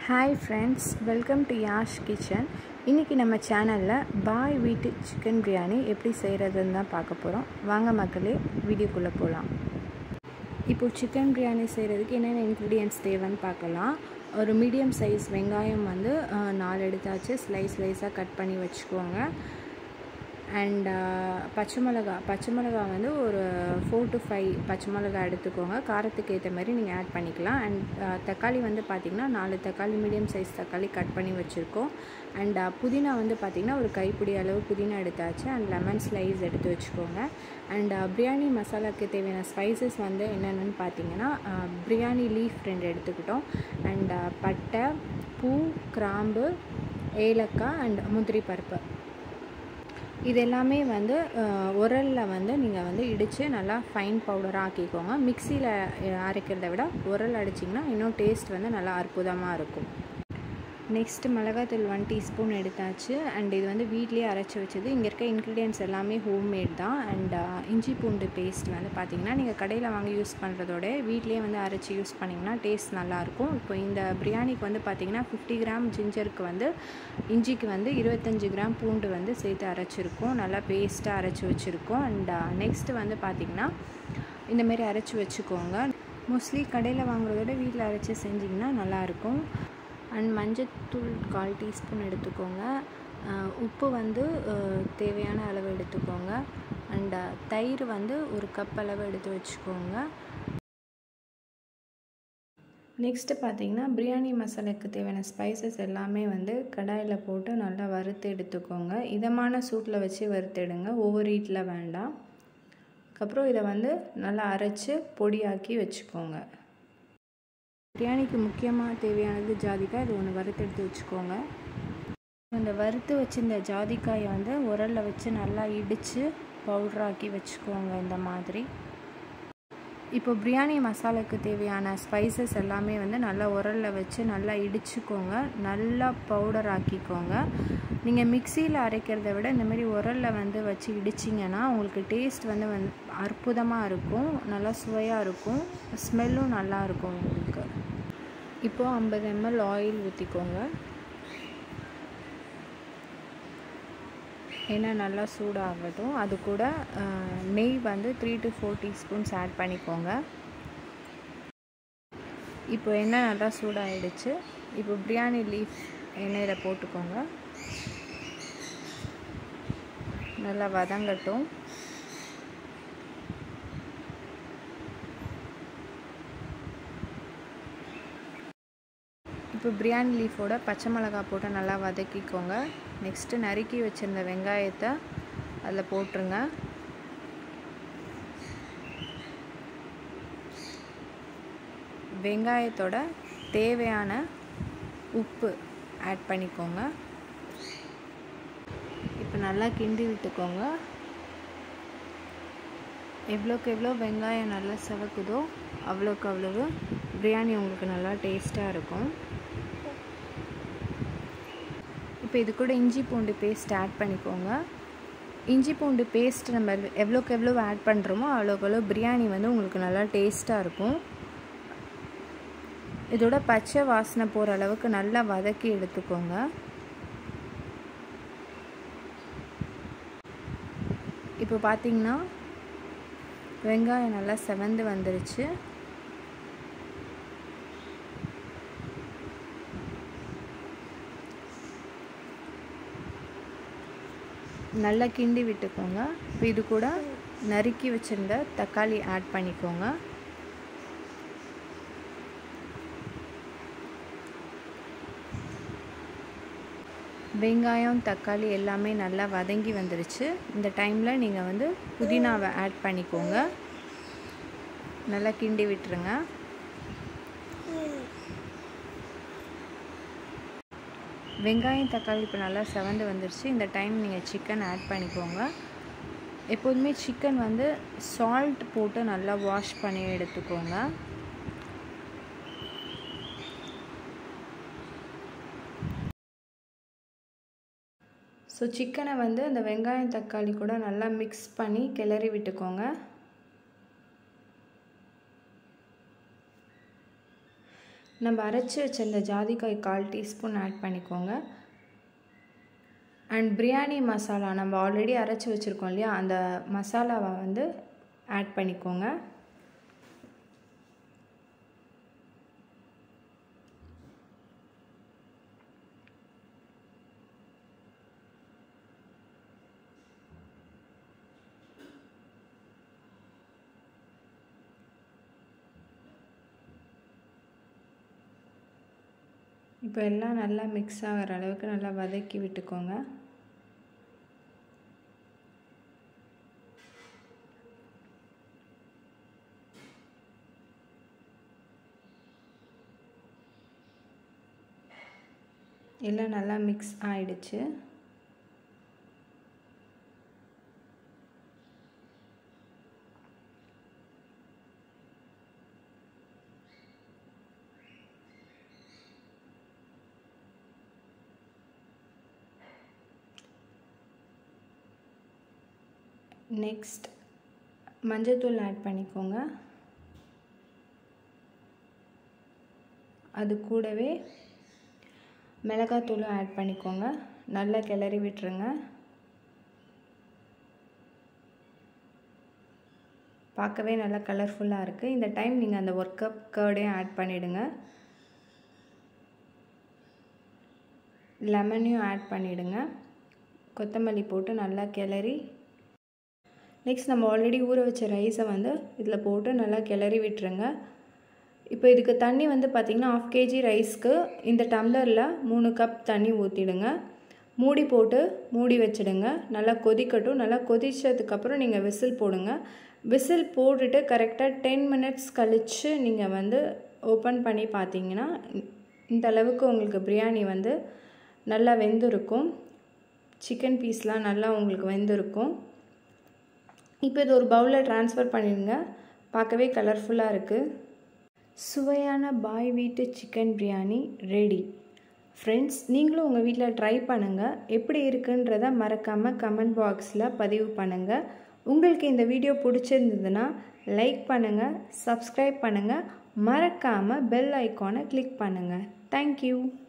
hi friends welcome to Yash kitchen இன்றைக்கி நம்ம சேனலில் பாய் வீட்டு சிக்கன் பிரியாணி எப்படி செய்கிறதுன்னு தான் பார்க்க போகிறோம் வாங்க மக்களே வீடியோக்குள்ளே போகலாம் இப்போது சிக்கன் பிரியாணி செய்கிறதுக்கு என்னென்ன இன்க்ரீடியன்ட்ஸ் தேவைன்னு பார்க்கலாம் ஒரு மீடியம் சைஸ் வெங்காயம் வந்து நாலு எடுத்தாச்சு ஸ்லைஸ் ஸ்லைஸாக கட் பண்ணி வச்சுக்கோங்க அண்ட் பச்சை மிளகா பச்சை மிளகா வந்து ஒரு ஃபோர் டு ஃபைவ் பச்சை மிளகா எடுத்துக்கோங்க காரத்துக்கு ஏற்ற மாதிரி நீங்கள் ஆட் பண்ணிக்கலாம் அண்ட் தக்காளி வந்து பார்த்திங்கன்னா நாலு தக்காளி மீடியம் சைஸ் தக்காளி கட் பண்ணி வச்சுருக்கோம் அண்ட் புதினா வந்து பார்த்திங்கன்னா ஒரு கைப்பிடி அளவு புதினா எடுத்தாச்சு அண்ட் லெமன் ஸ்லைஸ் எடுத்து வச்சுக்கோங்க அண்ட் பிரியாணி மசாலாவுக்கு தேவையான ஸ்பைசஸ் வந்து என்னென்னு பார்த்தீங்கன்னா பிரியாணி லீஃப் ரெண்டு எடுத்துக்கிட்டோம் அண்ட் பட்டை பூ கிராம்பு ஏலக்காய் அண்ட் முந்திரி பருப்பு இது எல்லாமே வந்து உரலில் வந்து நீங்கள் வந்து இடித்து நல்லா ஃபைன் பவுடராக ஆக்கிக்கோங்க மிக்சியில் அரைக்கிறத விட உரல் அடிச்சிங்கன்னா இன்னும் டேஸ்ட் வந்து நல்லா அற்புதமாக இருக்கும் நெக்ஸ்ட்டு மிளகாத்தூள் ஒன் டீஸ்பூன் எடுத்தாச்சு அண்ட் இது வந்து வீட்லேயே அரைச்சி வச்சது இங்கே இருக்க இன்க்ரீடியன்ஸ் எல்லாமே ஹோம்மேட் தான் அண்ட் இஞ்சி பூண்டு பேஸ்ட் வந்து பார்த்திங்கன்னா நீங்கள் கடையில் வாங்கி யூஸ் பண்ணுறதோட வீட்லேயே வந்து அரைச்சி யூஸ் பண்ணிங்கன்னா டேஸ்ட் நல்லாயிருக்கும் இப்போ இந்த பிரியாணிக்கு வந்து பார்த்திங்கன்னா ஃபிஃப்டி கிராம் ஜிஞ்சருக்கு வந்து இஞ்சிக்கு வந்து இருபத்தஞ்சி கிராம் பூண்டு வந்து சேர்த்து அரைச்சிருக்கோம் நல்லா பேஸ்ட்டாக அரைச்சி வச்சுருக்கோம் அண்ட் நெக்ஸ்ட்டு வந்து பார்த்திங்கன்னா இந்தமாரி அரைச்சி வச்சுக்கோங்க மோஸ்ட்லி கடையில் வாங்குறதோட வீட்டில் அரைச்சி செஞ்சிங்கன்னா நல்லாயிருக்கும் அண்ட் மஞ்சத்தூள் கால் டீஸ்பூன் எடுத்துக்கோங்க உப்பு வந்து தேவையான அளவு எடுத்துக்கோங்க அண்ட் தயிர் வந்து ஒரு கப் அளவு எடுத்து வச்சுக்கோங்க நெக்ஸ்ட்டு பார்த்தீங்கன்னா பிரியாணி மசாலாவுக்கு தேவையான ஸ்பைசஸ் எல்லாமே வந்து கடாயில் போட்டு நல்லா வறுத்து எடுத்துக்கோங்க இதமான சூட்டில் வச்சு வறுத்தெடுங்க ஒவ்வொரு ஹீட்டில் வேண்டாம் அதுக்கப்புறம் இதை வந்து நல்லா அரைச்சி பொடியாக்கி வச்சுக்கோங்க பிரியாணிக்கு முக்கியமாக தேவையானது ஜாதிக்காய் இது ஒன்று வறுத்து எடுத்து வச்சுக்கோங்க இந்த வறுத்து வச்சுருந்த ஜாதிக்காயை வந்து உரலில் வச்சு நல்லா இடித்து பவுட்ராக்கி வச்சுக்கோங்க இந்த மாதிரி இப்போ பிரியாணி மசாலாவுக்கு தேவையான ஸ்பைசஸ் எல்லாமே வந்து நல்லா உரலில் வச்சு நல்லா இடிச்சுக்கோங்க நல்லா பவுடர் ஆக்கிக்கோங்க நீங்கள் மிக்சியில் அரைக்கிறத விட இந்தமாரி உரலில் வந்து வச்சு இடிச்சிங்கன்னா உங்களுக்கு டேஸ்ட் வந்து வந்து அற்புதமாக இருக்கும் நல்லா சுவையாக இருக்கும் ஸ்மெல்லும் நல்லா இருக்கும் உங்களுக்கு இப்போது ஐம்பது எம்எல் ஆயில் ஊற்றிக்கோங்க எண்ணெய் நல்லா சூடாகட்டும் அது கூட நெய் வந்து three to four teaspoons add பண்ணிக்கோங்க இப்போ எண்ணெய் நல்லா சூடாகிடுச்சு இப்போ பிரியாணி லீஃப் எண்ணெயில் போட்டுக்கோங்க நல்லா வதங்கட்டும் இப்போ பிரியாணி லீஃபோட பச்சை மிளகா போட்டு நல்லா வதக்கிக்கோங்க நெக்ஸ்ட்டு நறுக்கி வச்சுருந்த வெங்காயத்தை அதில் போட்டுருங்க வெங்காயத்தோட தேவையான உப்பு ஆட் பண்ணிக்கோங்க இப்போ நல்லா கிண்டி விட்டுக்கோங்க எவ்வளோக்கு எவ்வளோ வெங்காயம் நல்லா செவக்குதோ அவ்வளோக்கு அவ்வளவு பிரியாணி உங்களுக்கு நல்லா டேஸ்ட்டாக இருக்கும் இப்போ இது கூட இஞ்சி பூண்டு பேஸ்ட் ஆட் பண்ணிக்கோங்க இஞ்சி பூண்டு பேஸ்ட் நம்ம எவ்வளோக்கு எவ்வளோ ஆட் பண்ணுறோமோ அவ்வளோக்கு எவ்வளோ பிரியாணி வந்து உங்களுக்கு நல்லா டேஸ்ட்டாக இருக்கும் இதோட பச்சை வாசனை போகிற அளவுக்கு நல்லா வதக்கி எடுத்துக்கோங்க இப்போ பார்த்தீங்கன்னா வெங்காயம் நல்லா செவந்து வந்துருச்சு நல்லா கிண்டி விட்டுக்கோங்க இப்போ இது கூட நறுக்கி வச்சுருந்த தக்காளி ஆட் பண்ணிக்கோங்க வெங்காயம் தக்காளி எல்லாமே நல்லா வதங்கி வந்துருச்சு இந்த டைமில் நீங்கள் வந்து புதினாவை ஆட் பண்ணிக்கோங்க நல்லா கிண்டி விட்டுருங்க வெங்காயம் தக்காளி இப்போ நல்லா செவந்து வந்துருச்சு இந்த டைம் நீங்கள் சிக்கன் ஆட் பண்ணிக்கோங்க எப்போதுமே சிக்கன் வந்து சால்ட் போட்டு நல்லா வாஷ் பண்ணி எடுத்துக்கோங்க ஸோ சிக்கனை வந்து அந்த வெங்காயம் தக்காளி கூட நல்லா மிக்ஸ் பண்ணி கிளறி விட்டுக்கோங்க நம்ம அரைச்சி வச்சிருந்த ஜாதிக்காய் கால் டீஸ்பூன் ஆட் பண்ணிக்கோங்க அண்ட் பிரியாணி மசாலா நம்ம ஆல்ரெடி அரைச்சி வச்சுருக்கோம் இல்லையா அந்த மசாலாவை வந்து ஆட் பண்ணிக்கோங்க இப்போ எல்லாம் நல்லா மிக்ஸ் ஆகிற அளவுக்கு நல்லா வதக்கி விட்டுக்கோங்க எல்லாம் நல்லா மிக்ஸ் ஆயிடுச்சு நெக்ஸ்ட் மஞ்சத்தூள் ஆட் பண்ணிக்கோங்க அது கூடவே மிளகாத்தூளும் ஆட் பண்ணிக்கோங்க நல்லா கிளறி விட்டுருங்க பார்க்கவே நல்லா கலர்ஃபுல்லாக இருக்குது இந்த டைம் நீங்கள் அந்த ஒர்க் கப் கேர்டையும் ஆட் பண்ணிவிடுங்க லெமனையும் ஆட் பண்ணிவிடுங்க கொத்தமல்லி போட்டு நல்லா கிளறி நெக்ஸ்ட் நம்ம ஆல்ரெடி ஊற வச்ச ரைஸை வந்து இதில் போட்டு நல்லா கிளறி விட்டுருங்க இப்போ இதுக்கு தண்ணி வந்து பார்த்திங்கன்னா ஆஃப் கேஜி ரைஸ்க்கு இந்த டம்ளரில் மூணு கப் தண்ணி ஊற்றிடுங்க மூடி போட்டு மூடி வச்சிடுங்க நல்லா கொதிக்கட்டும் நல்லா கொதித்ததுக்கப்புறம் நீங்கள் விசில் போடுங்க விசில் போட்டுட்டு கரெக்டாக டென் மினிட்ஸ் கழித்து நீங்கள் வந்து ஓப்பன் பண்ணி பார்த்தீங்கன்னா இந்த அளவுக்கு உங்களுக்கு பிரியாணி வந்து நல்லா வெந்திருக்கும் சிக்கன் பீஸ்லாம் நல்லா உங்களுக்கு வெந்திருக்கும் இப்போ இது ஒரு பவுலில் ட்ரான்ஸ்ஃபர் பண்ணிடுங்க பார்க்கவே கலர்ஃபுல்லாக இருக்குது சுவையான பாய் வீட்டு சிக்கன் பிரியாணி ரெடி ஃப்ரெண்ட்ஸ் நீங்களும் உங்கள் வீட்டில் ட்ரை பண்ணுங்கள் எப்படி இருக்குன்றத மறக்காமல் கமெண்ட் பாக்ஸில் பதிவு பண்ணுங்கள் உங்களுக்கு இந்த வீடியோ பிடிச்சிருந்ததுன்னா லைக் பண்ணுங்கள் சப்ஸ்கிரைப் பண்ணுங்கள் மறக்காமல் பெல் ஐக்கானை கிளிக் பண்ணுங்கள் தேங்க்யூ